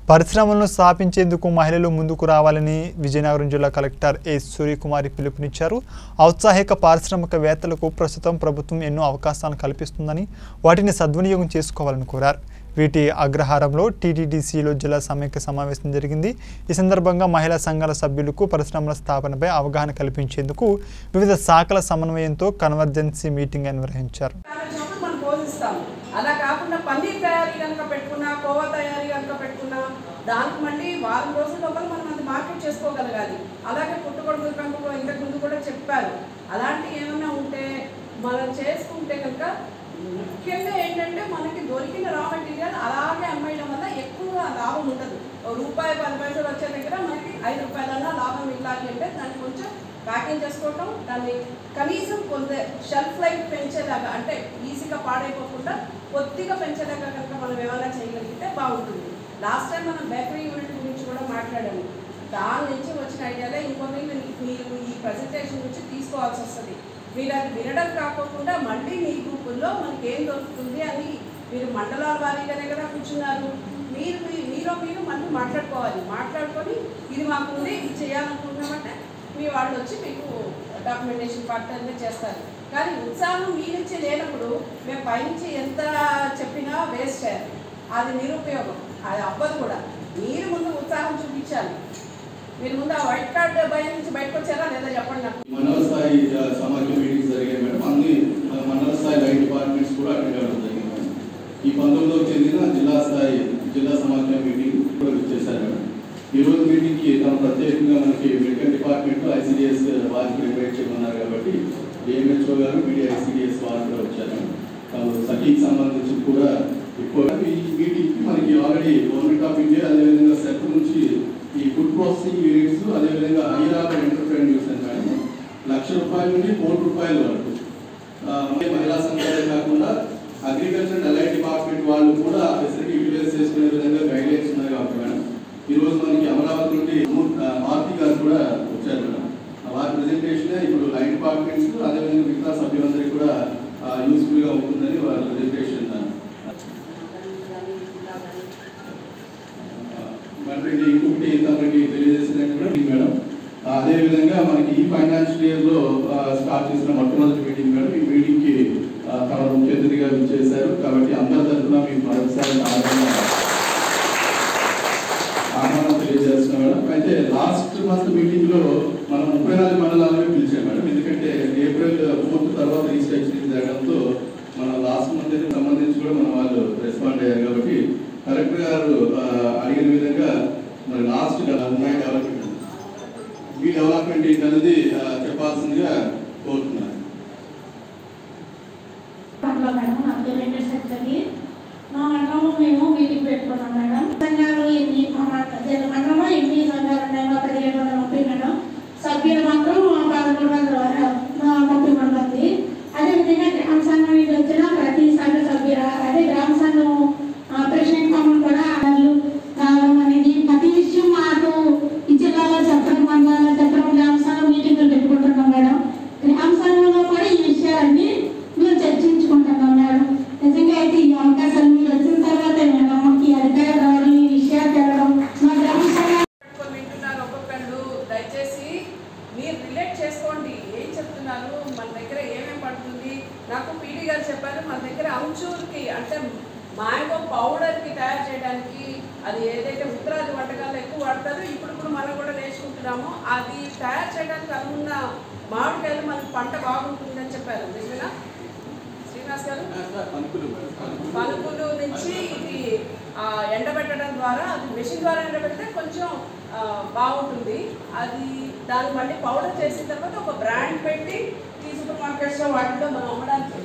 పరిశ్రమలను స్థాపించేందుకు మహిళలు ముందుకు రావాలని విజయనగరం జిల్లా కలెక్టర్ ఏ సూర్యకుమారి పిలుపునిచ్చారు ఔత్సాహిక పారిశ్రామికవేత్తలకు ప్రస్తుతం ప్రభుత్వం ఎన్నో అవకాశాలను కల్పిస్తుందని వాటిని సద్వినియోగం చేసుకోవాలని కోరారు వీటి అగ్రహారంలో టీటీడీసీలో జిల్లా సమైక్య సమావేశం జరిగింది ఈ సందర్భంగా మహిళా సంఘాల సభ్యులకు పరిశ్రమల స్థాపనపై అవగాహన కల్పించేందుకు వివిధ శాఖల సమన్వయంతో కన్వర్జెన్సీ మీటింగ్ నిర్వహించారు వచ్చినప్పుడు మనం పోషిస్తాం అలా కాకుండా పన్నీర్ తయారీ కనుక పెట్టుకున్నా కోవా తయారీ కనుక పెట్టుకున్నా దానికి మళ్ళీ వారం రోజుల లోపల మనం అది మార్కెట్ చేసుకోగలగాలి అలాగే పుట్టుకొడుకు పెంపకం ఇంతకు ముందు కూడా చెప్పారు అలాంటి ఏమైనా ఉంటే మనం చేసుకుంటే కనుక ముఖ్యంగా ఏంటంటే మనకి దొరికిన రా మెటీరియల్ అలాగే అమ్మేయడం వల్ల ఎక్కువ లాభం ఉండదు ఓ రూపాయి పది పైసలు వచ్చే దగ్గర మనకి ఐదు రూపాయలన్నా లాభం ఇవ్వాలి అంటే దాన్ని కొంచెం ప్యాకింగ్ చేసుకోవటం దాన్ని కనీసం కొంత షెల్ఫ్ లైఫ్ పెంచేలాగా అంటే ఈజీగా పాడైపోకుండా కొద్దిగా పెంచేలాగా కనుక మనం ఏమైనా చేయగలిగితే బాగుంటుంది లాస్ట్ టైం మనం బేకరీ యూనిట్ గురించి కూడా మాట్లాడాము దాని నుంచి వచ్చిన ఐడియాలే ఇంకొన్ని మీరు ఈ ప్రజెంటేషన్ నుంచి తీసుకోవాల్సి వస్తుంది మీరు అది వినడం కాకోకుండా మళ్ళీ మీ గ్రూపుల్లో మనకి ఏం దొరుకుతుంది అని మీరు మండలాల వారీగానే కదా కూర్చున్నారు మీరు మీ- మీరు మీరు మళ్ళీ మాట్లాడుకోవాలి మాట్లాడుకొని ఇది మాకుంది ఇది చేయాలనుకుంటున్నామంటే మీ వాళ్ళు వచ్చి మీకు డాక్యుమెంటేషన్ పార్ట్ అనేది చేస్తారు కానీ ఉత్సాహం మీ నుంచి లేనప్పుడు మేము పైనుంచి ఎంత చెప్పినా వేస్ట్ చేయాలి అది నిరుపయోగం అది అవ్వదు కూడా మీరు ముందు ఉత్సాహం చూపించాలి మీరు ముందు ఆ వైట్ కార్డ్ భయం నుంచి బయటకు వచ్చారా లేదా చెప్పండి నాకు మండల స్థాయి ఆ, సమాఖ్య మీటింగ్స్ జరిగాయి మేడం అన్ని ఆ, మండల స్థాయి లైన్ డిపార్ట్మెంట్స్ కూడా అటెండ్ అవ్వడం జరిగింది మేడం ఈ పంతొమ్మిదవ చెందిన జిల్లా స్థాయి జిల్లా సమాఖ్య మీటింగ్ కూడా చేశారు మేడం ఈ రోజు మీటింగ్ కి తమ ప్రత్యేకంగా మనకి మెడికల్ డిపార్ట్మెంట్ ఐసిడిఎస్ వారికి ఇన్వైట్ చేయమన్నారు కాబట్టి డిఎంహెచ్ఓ గారు మీడియా ఐసిడిఎస్ వారు కూడా వచ్చారు మేడం తాము సఖీకి సంబంధించి కూడా ఎక్కువగా ఈ మీటింగ్ కి మనకి ఆల్రెడీ గవర్నమెంట్ ఆఫ్ ఇండియా అదేవిధంగా సెట్ నుంచి ఈ ఫుడ్ ప్రాసెసింగ్ యూనిట్స్ అదేవిధంగా హైదరాబాద్ ఎంటర్ప్రైన్యూర్స్ అని మేడం లక్ష రూపాయల నుండి కోటి రూపాయల వరకు ఆ, మరి మహిళా సంఘాలే కాకుండా అగ్రికల్చర్ అండ్ అలైడ్ డిపార్ట్మెంట్ వాళ్ళు కూడా ఆ ఫెసిలిటీ యూటిలైజ్ చేసుకునే విధంగా గైడ్ లైన్స్ ఉన్నాయి కాబట్టి మేడం ఈ రోజు మనకి అమరావతి నుండి మూ- ఆ, మారుతి గారు కూడా వచ్చారు మేడం ఆ వారి ప్రెజెంటేషన్ ఇప్పుడు లైన్ డిపార్ట్మెంట్స్ అదేవిధంగా మిగతా సభ్యులందరికీ కూడా యూస్ఫుల్ గా ఉంటుందని వారి ప్రెజెంటేషన్ మరి ఇంకొకటి తమకి తెలియజేసినట్టు కూడా మేడం అదే విధంగా మనకి ఈ ఫైనాన్షియల్ ఇయర్ లో ఆ, స్టార్ట్ చేసిన మొట్టమొదటి మీటింగ్ మేడం ఈ మీటింగ్ కి ఆ, తమ ముఖ్య అతిథిగా చేశారు కాబట్టి అందరి తరఫున మీకు మరొకసారి ఆహ్వానం ఆహ్వానం తెలియజేస్తున్నాం మేడం అయితే లాస్ట్ మంత్ మీటింగ్ లో మనం ముప్పై నాలుగు మండలాలనే పిలిచాం మేడం ఎందుకంటే ఏప్రిల్ ఫోర్త్ తర్వాత రిజిస్ట్రేషన్ జరగడంతో మన లాస్ట్ మంత్ సంబంధించి కూడా మన వాళ్ళు రెస్పాండ్ అయ్యారు కాబట్టి కలెక్టర్ గారు ఆ, అడిగిన విధంగా మరి లాస్ట్ ఉన్నాయి డెవలప్మెంట్ ఈ డెవలప్మెంట్ ఏంటనేది ఆ, చెప్పాల్సిందిగా కోరుతున్నాను మండలం మేడం నా పేరు వెంకట సత్యవతి మా మండలంలో మేము మీటింగ్ పెట్టుకున్నాం మేడం సంఘాలు ఎన్ని మా మండ- మండలంలో ఎన్ని సంఘాలు ఉన్నాయి మా పదిహేడు వందల ముప్పై మేడం సభ్యులు మాత్రం పదమూడు వందల వర- ఆ, ముప్పై మంది ఉంది అదేవిధంగా గ్రామ సంఘం నుంచి వచ్చిన ప్రతి సంఘ సభ్యుల అదే గ్రామ సంఘం ఆ, ప్రెసిడెంట్ కమిటీ కూడా వాళ్ళు కావడం అనేది ప్రతి విషయం మాకు ఈ జిల్లాలో చెప్పడం మండలాల్లో చెప్పడం గ్రామ సంఘం మీటింగ్లు పెట్టుకుంటున్నాం మేడం గ్రామ సంఘంలో కూడా ఈ విషయాలన్నీ మేము చర్చించుకుంటున్నాం మేడం నిజంగా అయితే ఈ అవకాశాలు మీరు వచ్చిన తర్వాత మేడం మాకు ఈ అధికారులు రావడం ఈ విషయాలు తెలడం మా గ్రామ సంఘం పెట్టుకొని వింటున్నారు ఒక్కొక్కళ్ళు దయచేసి మీరు రిలేట్ చేసుకోండి ఏం చెప్తున్నారు మన దగ్గర ఏమేమి పడుతుంది నాకు పీడీ గారు చెప్పారు మన దగ్గర అంచూర్కి అంటే మ్యాంగో పౌడర్కి తయారు చేయడానికి అది ఏదైతే ఉత్తరాది వంటకాలు ఎక్కువ వాడతారో ఇప్పుడు ఇప్పుడు మనం కూడా నేర్చుకుంటున్నామో అది తయారు చేయడానికి అనుకున్న మామిడికాయలు మనకి పంట బాగుంటుందని చెప్పారు నిజమేనా శ్రీనివాస్ గారు పలుకులు నుంచి ఇది ఆ, ఎండబెట్టడం ద్వారా అది మెషిన్ ద్వారా ఎండబెడితే కొంచెం ఆ, బాగుంటుంది అది దాన్ని మళ్ళీ పౌడర్ చేసిన తర్వాత ఒక బ్రాండ్ పెట్టి ఈ సూపర్ మార్కెట్స్లో వాటిలో మనం అమ్మడానికి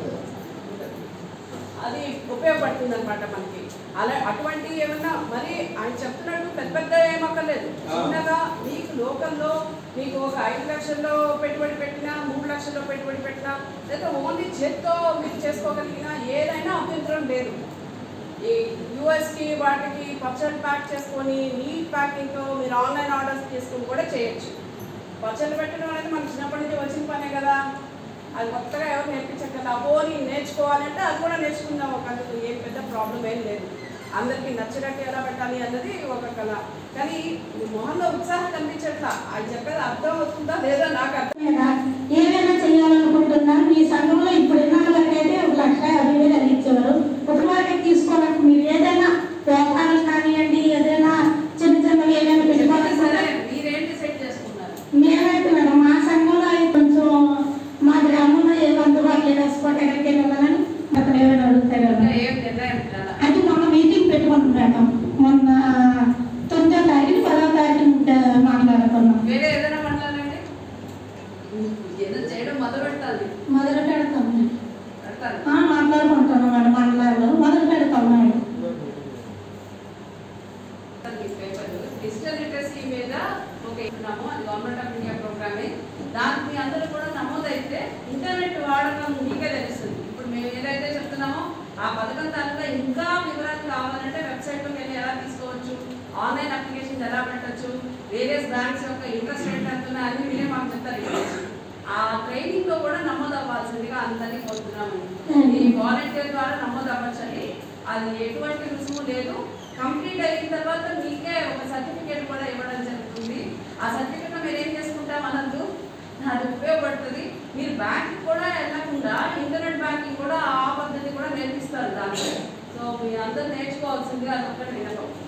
అది ఉపయోగపడుతుంది అనమాట మనకి అలా అటువంటి ఏమన్నా మరి ఆయన చెప్తున్నట్టు పెద్ద పెద్ద ఏమక్కర్లేదు చిన్నగా మీకు లోకల్లో మీకు ఒక ఐదు లక్షల్లో పెట్టుబడి పెట్టినా మూడు లక్షల్లో పెట్టుబడి పెట్టినా లేదా ఓన్లీ చేత్తో మీరు చేసుకోగలిగినా ఏదైనా అభ్యంతరం లేదు ఈ యూఎస్కి వాటికి పచ్చళ్ళు ప్యాక్ చేసుకొని నీట్ ప్యాకింగ్తో మీరు ఆన్లైన్ ఆర్డర్స్ తీసుకుని కూడా చేయొచ్చు పచ్చళ్ళు పెట్టడం అనేది మనకి చిన్నప్పటి నుంచి వచ్చిన పనే కదా అది కొత్తగా ఎవరు నేర్పించక్కర్లేదు ఆ పోనీ నేర్చుకోవాలంటే అది కూడా నేర్చుకుందాం ఒక అందుకు ఏం పెద్ద ప్రాబ్లం ఏం లేదు అందరికీ నచ్చినట్టు ఎలా పెట్టాలి అన్నది ఒక కళ కానీ మొహంలో ఉత్సాహం కనిపించట్లా అది చెప్పేది అర్థం అవుతుందా లేదా నాకు అర్థం మీద ఏదైనా చేయాలనుకుంటున్నారు మీ సంఘంలో ఇప్పుడు ఇన్నాళ్ళ వరకు అయితే ఒక లక్ష యాభై వేలు అది ఇచ్చేవారు ఒక వరకు తీసుకోవడానికి మీరు ఏదైనా వ్యాపారం కానివ్వండి ఏదైనా చిన్న చిన్నవి ఏదైనా సరే పెట్టుకోవాలనుకుంటే మీరేం డిసైడ్ చేసుకున్నారు మేమైతే మేడం మా సంఘంలో అయితే కొంచెం మా గ్రామంలో ఏదో అందుబాటులో ఏదో స్పాట్ ఎక్కడికి వెళ్ళాలని అక్కడ ఏమైనా అడుగుతారు ఇంకా కదా ఏం నిర్ణయం లేదా? అది మొన్న మీటింగ్ పెట్టుకున్నాం మేడం మొన్న తొమ్మిదో తారీఖు పదో తారీఖు మాట్లాడుకున్నాం వేరే ఏదైనా మాట్లాడండి ఏదో చేయడం మొదలు పెట్టాలి మొదలు పెడతాం మేడం. పెడతారు ఆ, మాట్లాడుకుంటున్నాం మేడం మండలాల్లో మొదలు పెడతాం మేడం డిజిటల్ లిటరసీ మీద ఒక ఇస్తున్నాము అది గవర్నమెంట్ ఆఫ్ ఇండియా ప్రోగ్రామే దానికి మీ అందరూ కూడా నమోదైతే ఇంటర్నెట్ వాడకం మీకే తెలుస్తుంది ఇప్పుడు మేము ఏదైతే చెప్తున్నామో ఆ పథకం తాలూకా ఇంకా వివరాలు కావాలంటే వెబ్సైట్లోకి వెళ్ళి ఎలా తీసుకోవచ్చు ఆన్లైన్ అప్లికేషన్ ఎలా పెట్టచ్చు వేరియస్ బ్యాంక్స్ యొక్క ఇంట్రెస్ట్ రేట్ ఎంత ఉన్నాయి అన్ని మీరే మాకు చెప్తారు ఇక్కడ. ఆ ట్రైనింగ్ లో కూడా నమోదు అవ్వాల్సిందిగా అందరినీ కోరుతున్నాము ఈ వాలంటీర్ ద్వారా నమోదు అవ్వచ్చని అది ఎటువంటి రుసుము లేదు కంప్లీట్ అయిన తర్వాత మీకే ఒక సర్టిఫికేట్ కూడా ఇవ్వడం జరుగుతుంది ఆ సర్టిఫికేట్ మీరు ఏం చేసుకుంటాం అనద్దు అది ఉపయోగపడుతుంది మీరు బ్యాంక్ కూడా వెళ్ళకుండా ఇంటర్నెట్ బ్యాంకింగ్ కూడా ఆ పద్ధతి కూడా నేర్పిస్తారు దాంట్లో సో మీరు అందరూ నేర్చుకోవాల్సిందిగా అది ఒక్కటి వినపం